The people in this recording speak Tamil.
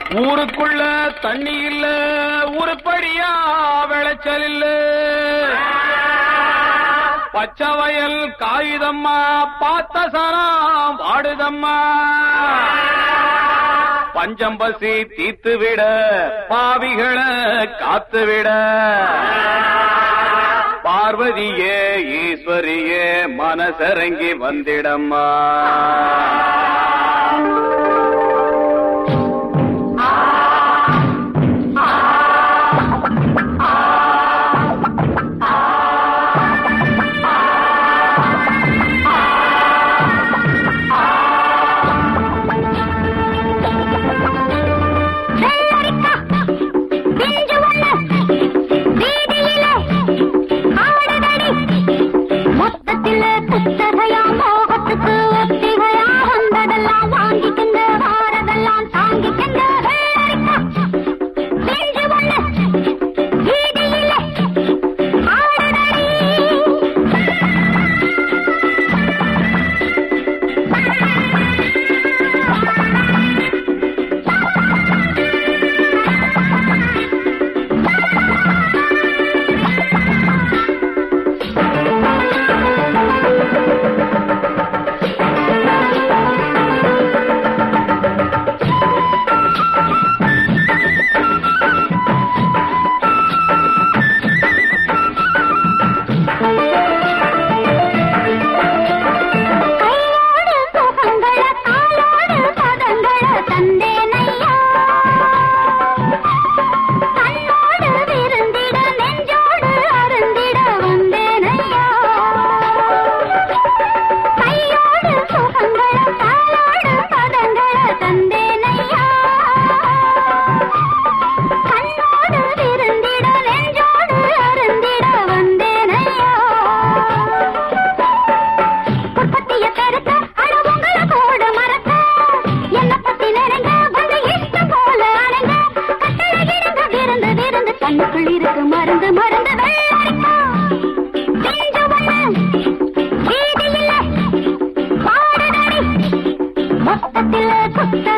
ஊருக்குள்ள தண்ணி இல்ல உருப்படியா விளைச்சல் இல்ல பச்சை வயல் காகிதம்மா பார்த்த சரம் வாடுதம்மா பஞ்சம் பசி தீத்து விட பாவிகளை காத்து விட பார்வதியே ஈஸ்வரியே மனசரங்கி வந்திடம்மா வெள்ளரிக்கா, பிஞ்சு ஒண்ணு, வீதியிலே ஆடுதடி. மொத்தத்திலே புத்தகையா மோகத்துக்கு ஒத்திகையா வந்ததெல்லாம் வாங்கிக்கங்க வாரதெல்லாம் தாங்கிக்கங்க வெள்ளரிக்கா, பிஞ்சு ஒண்ணு, வீதியிலே ஆடுதடி. கையோடு சுகங்கள காலோடு பதங்கள தந்தேனையா கண்ணோடு விருந்திட நெஞ்சோடு அருந்திட வந்தேனையா கையோடு சுகங்கள காலோடு பதங்கள தந்தேனையா கண்ணோடு விருந்திட நெஞ்சோடு அருந்திட வந்தேனையா உற்பத்திய பெருக்க அட உங்கள கூட மறக்க என்ன பத்தி நினைங்க வந்து இஷ்டம் போல அணைங்க கட்டளை இடுங்க விருந்து விருந்து கண்ணுக்குள் இருக்கு மருந்து மருந்து வெள்ளரிக்கா பிஞ்சு ஒண்ணு வீதியில பாடுதடி மொத்தத்தில் குத்த